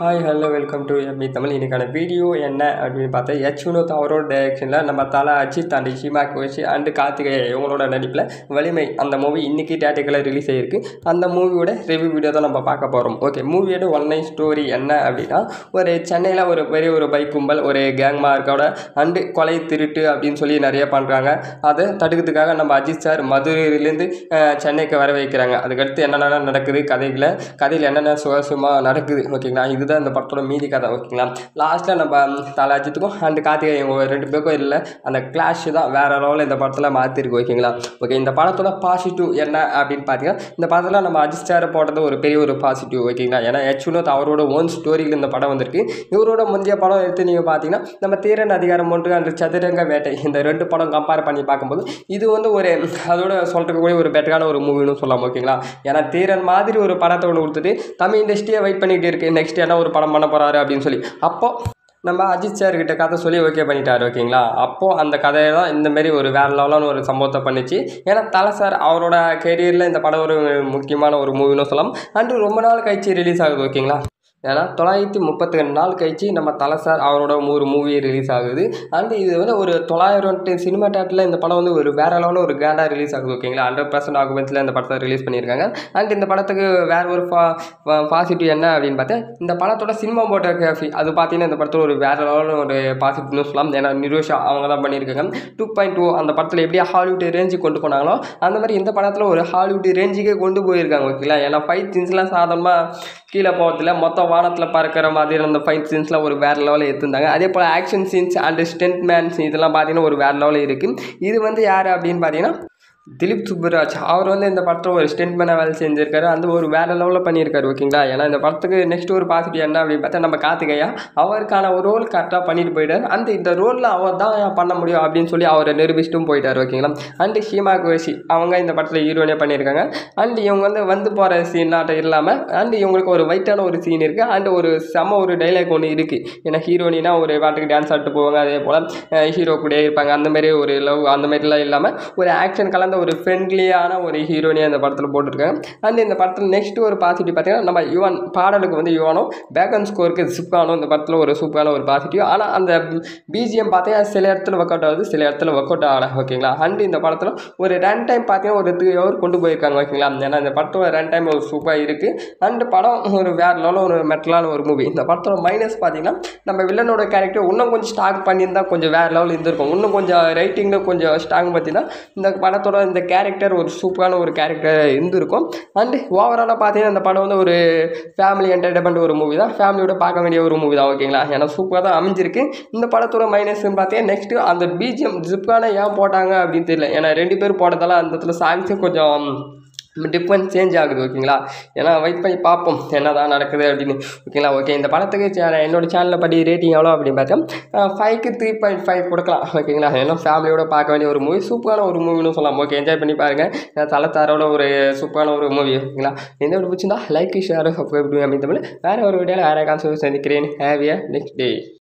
hi hello welcome to MP Tamil இன்றைக்கான video என்ன அப்படின்னு பார்த்தா எச் வினோத் அவரோட டைரக்ஷனில் நம்ம தலை அஜித் அண்ட் ஷிமா கோஷி அண்டு கார்த்திகேய இவங்களோட நடிப்பில் வலிமை அந்த மூவி இன்றைக்கி தேட்டர்களில் ரிலீஸ் ஆகிருக்கு அந்த மூவியோட ரிவ்யூ வீடியோ தான் நம்ம பார்க்க போகிறோம் ஓகே மூவியோட ஒன் லைன் ஸ்டோரி என்ன அப்படின்னா ஒரு சென்னையில் ஒரு பெரிய ஒரு பைக் கும்பல் ஒரு கேங் மார்க்கோட அண்டு கொலை திருட்டு அப்படின்னு சொல்லி நிறைய பண்ணுறாங்க அதை தடுக்கிறதுக்காக நம்ம அஜித் சார் மதுரையிலேருந்து அஹ், சென்னைக்கு வர வைக்கிறாங்க அதுக்கடுத்து என்னென்ன நடக்குது கதையில் கதையில் என்னென்ன சுவாரஸ்யமாக நடக்குது ஓகேங்களா இதுதான் இந்த படத்தோட மீதி கதை ஓகேங்களா லாஸ்ட்டில் நம்ம தலை அஜித்துக்கும் அண்ட் கார்த்திகை இவங்க ரெண்டு பேருக்கும் இல்லை அந்த கிளாஷ் தான் வேறு லெவலில் இந்த படத்தில் மாற்றிருக்கு ஓகேங்களா ஓகே இந்த படத்தோட பாசிட்டிவ் என்ன அப்படின்னு பார்த்தீங்கன்னா இந்த படத்தில் நம்ம அஜித் சார் போட்டது ஒரு பெரிய ஒரு பாசிட்டிவ் ஓகேங்களா ஏன்னா எச் வினோத் அவரோட ஓன் ஸ்டோரியில் இந்த படம் வந்திருக்கு இவரோட முந்தைய படம் எடுத்து நீங்கள் பார்த்தீங்கன்னா நம்ம தீரன் அதிகாரம் ஒன்று அந்த சதுரங்க வேட்டை இந்த ரெண்டு படம் கம்பேர் பண்ணி பார்க்கும்போது இது வந்து ஒரு அதோட சொல்கிறக்கூடிய ஒரு பெட்டரான ஒரு மூவின்னு சொல்லலாம் ஓகேங்களா ஏன்னா தீரன் மாதிரி ஒரு படத்தை ஒன்று கொடுத்துட்டு தமிழ் இண்டஸ்ட்ரியை வெயிட் பண்ணிகிட்டு இருக்கு நெக்ஸ்ட் என்ன ஒரு படம் பண்ண போகிறாரு அப்படின்னு சொல்லி அப்போ நம்ம அஜித் சார் கிட்ட கதை சொல்லி ஓகே பண்ணிட்டாரு ஓகேங்களா அப்போது அந்த கதையை தான் இந்த மாதிரி ஒரு வேறு லெவலான ஒரு சம்பவத்தை பண்ணிச்சு ஏன்னா தலை சார் அவரோட கெரியரில் இந்த படம் ஒரு முக்கியமான ஒரு மூவின்னு சொல்லலாம் அண்டு ரொம்ப நாள் கழிச்சு ரிலீஸ் ஆகுது ஓகேங்களா ஏன்னா தொள்ளாயிரத்தி முப்பத்தி ரெண்டு நாள் கழிச்சு நம்ம தலை சார் அவரோட ஒரு மூவி ரிலீஸ் ஆகுது அண்ட் இது வந்து ஒரு தொள்ளாயிரம் சினிமா தேட்டரில் இந்த படம் வந்து ஒரு வேற லெவலில் ஒரு கிராண்டாக ரிலீஸ் ஆகுது ஓகேங்களா ஹண்ட்ரட் பர்சன்ட் ஆகுமெண்ட்ஸில் இந்த படத்தை ரிலீஸ் பண்ணியிருக்காங்க அண்ட் இந்த படத்துக்கு வேற ஒரு பாசிட்டிவ் என்ன அப்படின்னு பார்த்தா இந்த படத்தோட சினிமாட்டோகிராஃபி அது பார்த்தீங்கன்னா இந்த படத்தில் ஒரு வேற லெவலில் ஒரு பாசிட்டிவ்னு சொல்லலாம் ஏன்னா நிரோஷா அவங்க தான் பண்ணியிருக்காங்க டூ பாயிண்ட் டூ அந்த படத்தில் எப்படி ஹாலிவுட் ரேஞ்சுக்கு கொண்டு போனாங்களோ அந்த மாதிரி இந்த படத்தில் ஒரு ஹாலிவுட் ரேஞ்சுக்கே கொண்டு போயிருக்காங்க ஓகேங்களா ஏன்னா ஃபைட் சீன்ஸ்லாம் சாதாரணமாக கீழே போகிறதுல மொத்தம் வானத்தில் பறக்கிற மாதிரி அந்த ஃபைட் சீன்ஸ்லாம் ஒரு வேறு லெவலில் எடுத்திருந்தாங்க அதே போல் action scenes and stunt mans இதெல்லாம் பார்த்தீங்கன்னா ஒரு வேறு லெவலில் இருக்குது இது வந்து யார் அப்படின்னு பார்த்தீங்கன்னா திலீப் சுப்புராஜ் அவர் வந்து இந்த படத்தில் ஒரு ஸ்டென்ட் மேனாக வேலை செஞ்சுருக்காரு அந்த ஒரு வேறு லெவலில் பண்ணியிருக்காரு ஓகேங்களா ஏன்னா இந்த படத்துக்கு நெக்ஸ்ட் ஒரு பாசிட்டிவ் என்ன அப்படின்னு பார்த்தா நம்ம கார்த்திகையா அவருக்கான ஒரு ரோல் கரெக்டாக பண்ணிட்டு போயிட்டார் அந்த இந்த ரோலில் அவர் தான் பண்ண முடியும் அப்படின்னு சொல்லி அவரை நிரூபிச்சிட்டும் போயிட்டார் ஓகேங்களா அண்டு ஹீமா கோஷி அவங்க இந்த படத்தில் ஹீரோனே பண்ணியிருக்காங்க அண்ட் இவங்க வந்து வந்து போகிற சீனாட்டம் இல்லாமல் அண்ட் இவங்களுக்கு ஒரு வைட்டான ஒரு சீன் இருக்குது அண்ட் ஒரு செம ஒரு டைலாக் ஒன்று இருக்குது ஏன்னா ஹீரோனினா ஒரு பாட்டுக்கு டான்ஸ் ஆடிட்டு போவாங்க அதே போல் ஹீரோ கூட இருப்பாங்க அந்த மாதிரி ஒரு லவ் அந்த மாதிரிலாம் இல்லாமல் ஒரு ஆக்ஷன் கலந்த ஒரு ஃப்ரெண்ட்லியான ஒரு ஹீரோனியை அந்த படத்தில் போட்டிருக்காங்க அண்ட் இந்த படத்தில் நெக்ஸ்ட் ஒரு பாசிட்டிவ் பார்த்தீங்கன்னா நம்ம யுவன் பாடலுக்கு வந்து யுவனும் பேக்ரவுண்ட் ஸ்கோருக்கு ஜிப்பானும் இந்த படத்தில் ஒரு சூப்பரான ஒரு பாசிட்டிவ் ஆனால் அந்த பிஜிஎம் பார்த்தீங்கன்னா சில இடத்துல ஒர்க் அவுட் ஆகுது சில இடத்துல ஒர்க் அவுட் ஆகலை ஓகேங்களா அண்ட் இந்த படத்தில் ஒரு ரன் டைம் பார்த்தீங்கன்னா ஒரு த்ரீ ஹவர் கொண்டு போயிருக்காங்க ஓகேங்களா ஏன்னா இந்த படத்தோட ரன் டைம் ஒரு சூப்பராக இருக்குது அண்ட் படம் ஒரு வேறு லெவலில் ஒரு மெட்டலான ஒரு மூவி இந்த படத்தோட மைனஸ் பார்த்தீங்கன்னா நம்ம வில்லனோட கேரக்டர் இன்னும் கொஞ்சம் ஸ்டாக் பண்ணியிருந்தால் கொஞ்சம் வேறு லெவலில் இருந்திருக்கும் இன்னும் கொஞ்சம் ரைட்டிங்கில் கொஞ்சம் ஸ்ட்ராங் பார்த்தீங்கன்னா இந்த படத்தோட இந்த கேரக்டர் ஒரு சூப்பரான ஒரு கேரக்டர் இருந்திருக்கும் அண்ட் ஓவராலாக பார்த்தீங்கன்னா இந்த படம் வந்து ஒரு ஃபேமிலி என்டர்டைன்மெண்ட் ஒரு மூவி தான் ஃபேமிலியோட பார்க்க வேண்டிய ஒரு மூவி தான் ஓகேங்களா ஏன்னா சூப்பராக தான் அமைஞ்சிருக்கு இந்த படத்தோட மைனஸ்ன்னு பார்த்தீங்கன்னா நெக்ஸ்ட்டு அந்த பிஜிஎம் ஜிப்கான ஏன் போட்டாங்க அப்படின்னு தெரியல ஏன்னா ரெண்டு பேர் போட்டதால அந்த இடத்துல சாங்ஸும் கொஞ்சம் டிஃப்ரெண்ட் சேஞ்ச் ஆகுது ஓகேங்களா ஏன்னா வெயிட் பண்ணி பார்ப்போம் என்ன தான் நடக்குது அப்படின்னு ஓகேங்களா ஓகே இந்த படத்துக்கு channel- என்னோட சேனலில் படி ரேட்டிங் எவ்வளோ அப்படின்னு பார்த்தா ஃபைவ்க்கு த்ரீ பாயிண்ட் ஃபைவ் கொடுக்கலாம் ஓகேங்களா ஏன்னா ஃபேமிலியோட பார்க்க வேண்டிய ஒரு மூவி சூப்பரான ஒரு மூவின்னு சொல்லலாம் ஓகே என்ஜாய் பண்ணி பாருங்கள் தலத்தாரோட ஒரு சூப்பரான ஒரு மூவி ஓகேங்களா எந்த ஒரு பிடிச்சிருந்தா லைக் ஷேர் சப்ஸ்கிரைப் பண்ணி தமிழ் வேறு ஒரு வீடியோவில் வேறு கான்செப்ட் சந்திக்கிறேன் ஹேவியா நெக்ஸ்ட் டே